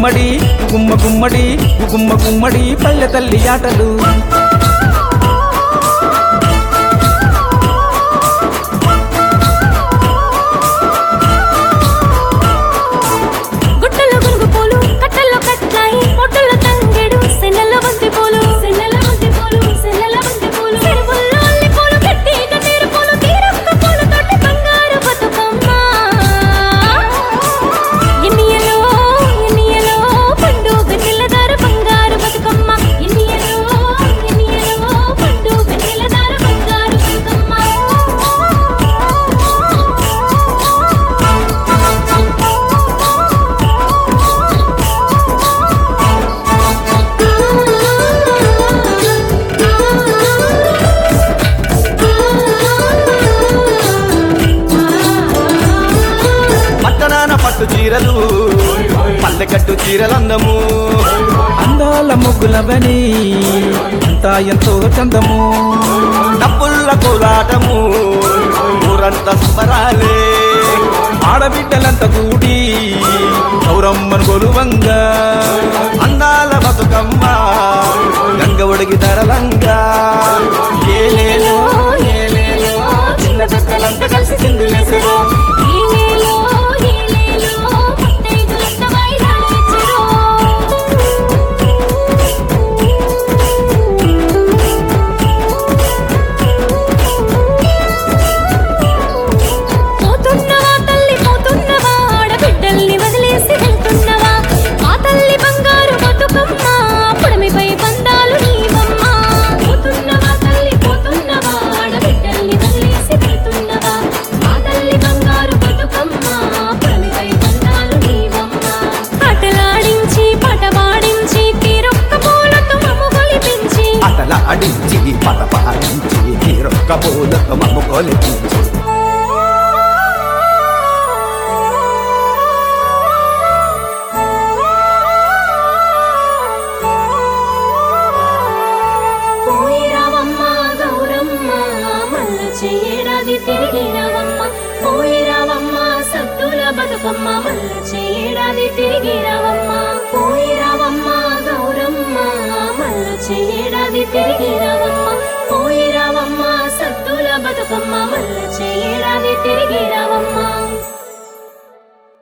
గుమ్మడి గుమ్మ గుమ్మడి గుమ్మ గుమ్మడి పల్లె తల్లి ఆటలు గుట్టలో గునుగు పూలు కట్టల్లో కట్లాయి పొట్టుల్లో తంగెడు సెన్నెల బంతి పూలు సెన్నెల బంతి పూలు సెన్నెల బంతి పూలు చెరువుల్లో అల్లి పూలు కట్టి కన్నీరు పూలు తీరొక్క పూలు తోటి బంగారు బతుకమ్మ ఎన్నియలో ఎన్నియలో పండుగ తెల్లదారు బంగారు బతుకమ్మ ఎన్నియలో ఎన్నియలో పండుగ తెల్లదారు బంగారు పట్టణాన పట్టు చీరలు పల్లెకట్టు చీరలందము అందాల ముగ్గులవని అంతా ఎంతో చందము డబ్బుల్ల కోలాటము ఊరంతా సంబరాలే ఆడబిడ్డలంతా కూడి గౌరమ్మను కొలువంగా అందాల బతుకమ్మ గంగ ఒడిగి ధరలంగా ఏలేలో ఏలేలో చిన్న చెక్కలంతా కలిసి చిందులేసరు ఈనేలో ఈనేలో ముత్తైదులంతా వైరాలిచ్చిరో పోతున్నవా తల్లి పోతున్నవా ఆడబిడ్డల్ని వదిలేసి వెళ్తున్నవా ఆ తల్లి బంగారు బతుకమ్మ పుడమిపై బంధాలు నీవమ్మ పోతున్నవా తల్లి పోతున్నవా ఆడబిడ్డల్ని వదిలేసి వెళ్తున్నవా ఆ తల్లి బంగారు బతుకమ్మ పుడమిపై బంధాలు నీవమ్మ ఆటలాడించి పాట పాడించి తీరొక్క పూలతో మమ్ము గొలిపించి అతల అడించి పట పాడించి తీరొక్క పూలతో మమ్ము కొలిపించి పోయిరావమ్మ గౌరమ్మ మల్ల చేయడాది తిరిగిరావమ్మ పోయిరావమ్మ సత్తుల బతుకమ్మ మల్ల చేయడాది తిరిగిరావమ్మ